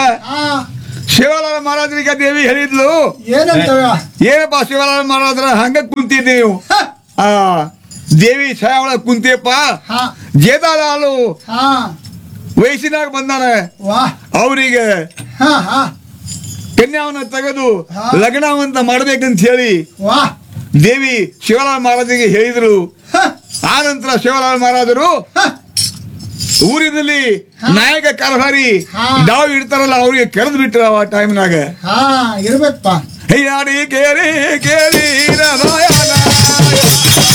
ಹಾ ಶಿವಲಾಲ ಮಹಾರಾಜರಿಗೆ ದೇವಿ ಹೇಳಿದ್ಲು ಏನಂತವ ಏನಪ್ಪ ಶಿವಲಾಲ ಮಹಾರಾಜರ ಹಂಗ ಕುಂತಿದ್ದೆ ನೀವು ಹ, ಆ ದೇವಿ ಛಾಯಾವಳ ಕುಂತಿಯಪ್ಪ ಹಾ ಜೇದಾಲಾಲು ಹಾ ವಯಸ್ಸಿನಾಗ ಬಂದಾನ ವಾ ಅವರಿಗೆ ಹಾ ಹಾ ಕನ್ಯಾವನ್ನ ತೆಗೆದು ಹಾ. ಲಗ್ನವಂತ ಮಾಡ್ಬೇಕಂತ ಹೇಳಿ ವಾ ದೇವಿ ಶಿವಲಾಲ್ ಮಹಾರಾಜರಿಗೆ ಹೇಳಿದ್ರು ಹ, ಆ ನಂತರ ಶಿವಲಾಲ್ ಮಹಾರಾಜರು ಹ, ಊರಿನಲ್ಲಿ ಹಾ. ನಾಯಕ ಕಾರ್ಭಾರಿ ಹಾ. ಡಾವ್ ಇಡ್ತಾರಲ್ಲ ಅವ್ರಿಗೆ ಕೆರೆದು ಬಿಟ್ರು ಆ ಟೈಮ್ನಾಗ ಹಾ ಇರ್ಬೇಕಪ್ಪ ಹೈಯಾಡಿ ಕೇರಿ ಕೇರಿ ರಾಮಾಯಣ